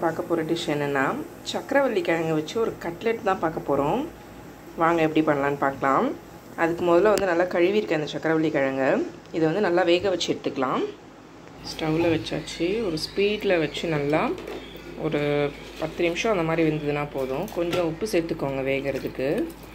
பார்க்க போகிற டிஷ் என்னென்னா சக்கரவள்ளி கிழங்கு வச்சு ஒரு கட்லெட் தான் பார்க்க போகிறோம் வாங்க எப்படி பண்ணலான்னு பார்க்கலாம் அதுக்கு முதல்ல வந்து நல்லா கழுவிருக்கேன் அந்த சக்கரவள்ளி கிழங்கு இதை வந்து நல்லா வேக வச்சு எடுத்துக்கலாம் ஸ்டவ்வில் வச்சாச்சு ஒரு ஸ்பீடில் வச்சு நல்லா ஒரு பத்து நிமிஷம் அந்த மாதிரி வெந்ததுன்னா போதும் கொஞ்சம் உப்பு சேர்த்துக்கோங்க வேகிறதுக்கு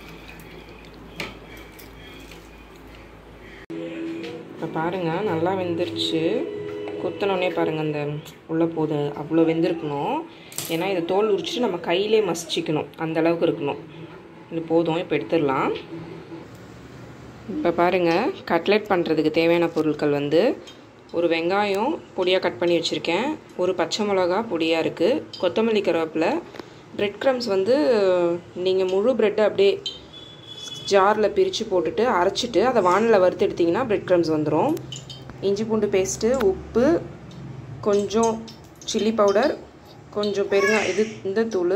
இப்போ பாருங்கள் நல்லா வெந்துருச்சு குத்தனோடனே பாருங்கள் அந்த உள்ளே போது அவ்வளோ வெந்திருக்கணும் ஏன்னா இதை தோல் உரிச்சிட்டு நம்ம கையிலே மசிச்சிக்கணும் அந்த அளவுக்கு இருக்கணும் இது போதும் இப்போ எடுத்துடலாம் இப்போ பாருங்கள் கட்லெட் பண்ணுறதுக்கு தேவையான பொருட்கள் வந்து ஒரு வெங்காயம் பொடியாக கட் பண்ணி வச்சுருக்கேன் ஒரு பச்சை மிளகா பொடியாக இருக்குது கொத்தமல்லி கருவேப்பிலை ப்ரெட் க்ரம்ஸ் வந்து நீங்கள் முழு ப்ரெட்டை அப்படியே ஜாரில் பிரித்து போட்டுட்டு அரைச்சிட்டு அதை வானில் வறுத்து எடுத்திங்கன்னா ப்ரெட் க்ரம்ஸ் வந்துடும் இஞ்சி பூண்டு பேஸ்ட்டு உப்பு கொஞ்சம் சில்லி பவுடர் கொஞ்சம் பெருங்கா இது இந்த தூள்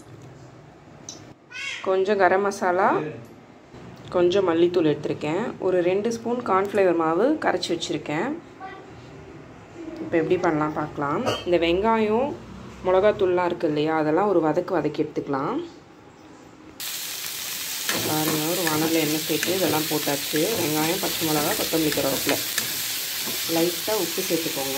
கொஞ்சம் கரம் மசாலா கொஞ்சம் மல்லித்தூள் எடுத்திருக்கேன் ஒரு ரெண்டு ஸ்பூன் கார்ன்ஃப்ளவர் மாவு கரைச்சி வச்சுருக்கேன் இப்போ எப்படி பண்ணலாம் பார்க்கலாம் இந்த வெங்காயம் மிளகாத்தூள்லாம் இருக்குது இல்லையா அதெல்லாம் ஒரு வதக்கு வதக்கி எடுத்துக்கலாம் பாருங்கள் ஒரு வானலில் எண்ணெய் சேர்த்து இதெல்லாம் போட்டாச்சு வெங்காயம் பச்சை மிளகா கொத்தமல்லி கருவேப்பிலை லைட்டாக உப்பு சேர்த்துக்கோங்க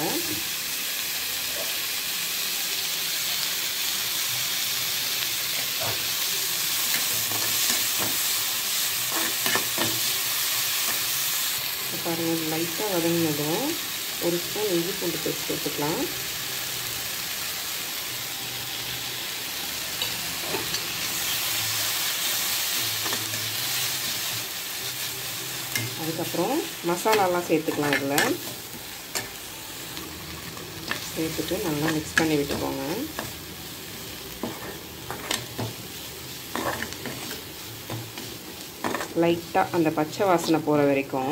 பாருங்கள் லைட்டாக வதங்கினதும் ஒரு ஸ்பூன் இஞ்சி பூண்டு பேஸ்ட் சேர்த்துக்கலாம் அதுக்கப்புறம் மசாலாலாம் சேர்த்துக்கலாம் இதில் சேர்த்துட்டு நல்லா மிக்ஸ் பண்ணி விட்டுக்கோங்க லைட்டாக அந்த பச்சை வாசனை போகிற வரைக்கும்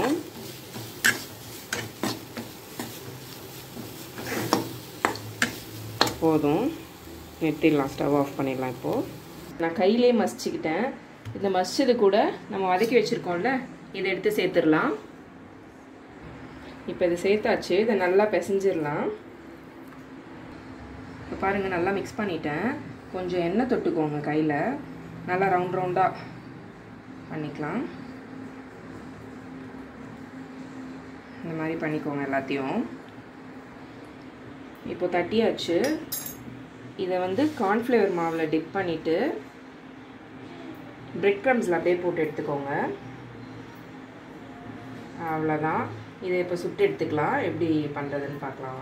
போதும் நிறுத்திடலாம் ஸ்டவ் ஆஃப் பண்ணிடலாம் இப்போது நான் கையிலே மசிச்சுக்கிட்டேன் இந்த மசிச்சது கூட நம்ம வதக்கி வச்சுருக்கோம்ல இதை எடுத்து சேர்த்துடலாம் இப்போ இதை சேர்த்தாச்சு இதை நல்லா பிசைஞ்சிடலாம் இப்போ பாருங்கள் நல்லா மிக்ஸ் பண்ணிட்டேன் கொஞ்சம் எண்ணெய் தொட்டுக்கோங்க கையில் நல்லா ரவுண்ட் ரவுண்டாக பண்ணிக்கலாம் இந்த மாதிரி பண்ணிக்கோங்க எல்லாத்தையும் இப்போ தட்டியாச்சு இதை வந்து கார்ன்ஃப்ளவர் மாவில் டிப் பண்ணிவிட்டு பிரெட் க்ரம்ஸில் அப்படியே போட்டு எடுத்துக்கோங்க அவ்வளோதான் இதை இப்போ சுட்டு எடுத்துக்கலாம் எப்படி பண்ணுறதுன்னு பார்க்கலாம்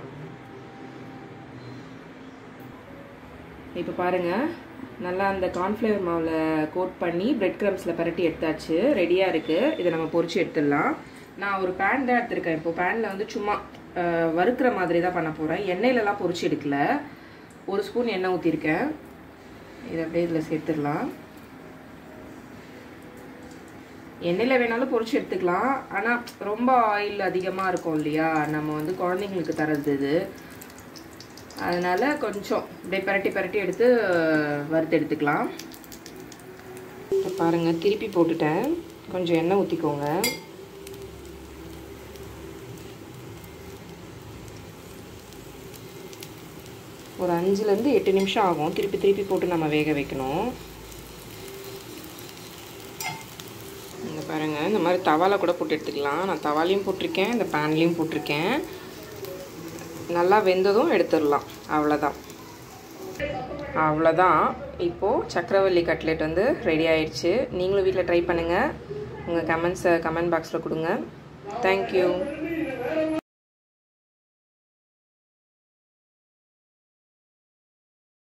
இப்போ பாருங்கள் நல்லா அந்த கார்ன்ஃப்ளவர் மாவில் கோட் பண்ணி பிரெட் க்ரம்ஸில் பரட்டி எடுத்தாச்சு ரெடியாக இருக்குது இதை நம்ம பொறிச்சு எடுத்துடலாம் நான் ஒரு பேன் தான் எடுத்திருக்கேன் இப்போ பேனில் வந்து சும்மா வறுக்கிற மாதிரி தான் பண்ண போகிறேன் எண்ணெயிலலாம் பொறிச்சு எடுக்கல ஒரு ஸ்பூன் எண்ணெய் ஊற்றிருக்கேன் இதை அப்படியே இதில் சேர்த்துடலாம் எண்ணெயில் வேணாலும் பொறிச்சு எடுத்துக்கலாம் ஆனால் ரொம்ப ஆயில் அதிகமாக இருக்கும் இல்லையா நம்ம வந்து குழந்தைங்களுக்கு தரது இது அதனால் கொஞ்சம் இப்படியே பரட்டி பரட்டி எடுத்து வறுத்து எடுத்துக்கலாம் இப்போ பாருங்கள் திருப்பி போட்டுட்டேன் கொஞ்சம் எண்ணெய் ஊற்றிக்கோங்க ஒரு அஞ்சுலேருந்து எட்டு நிமிஷம் ஆகும் திருப்பி திருப்பி போட்டு நம்ம வேக வைக்கணும் இந்த பாருங்கள் இந்த மாதிரி தவாவில் கூட போட்டு எடுத்துக்கலாம் நான் தவாலையும் போட்டிருக்கேன் இந்த பேன்லேயும் போட்டிருக்கேன் நல்லா வெந்ததும் எடுத்துடலாம் அவ்வளோதான் அவ்வளோதான் இப்போது சக்கரவள்ளி கட்லெட் வந்து ரெடி ஆயிடுச்சு நீங்களும் வீட்டில் ட்ரை பண்ணுங்கள் உங்கள் கமெண்ட்ஸை கமெண்ட் பாக்ஸில் கொடுங்க தேங்க்யூ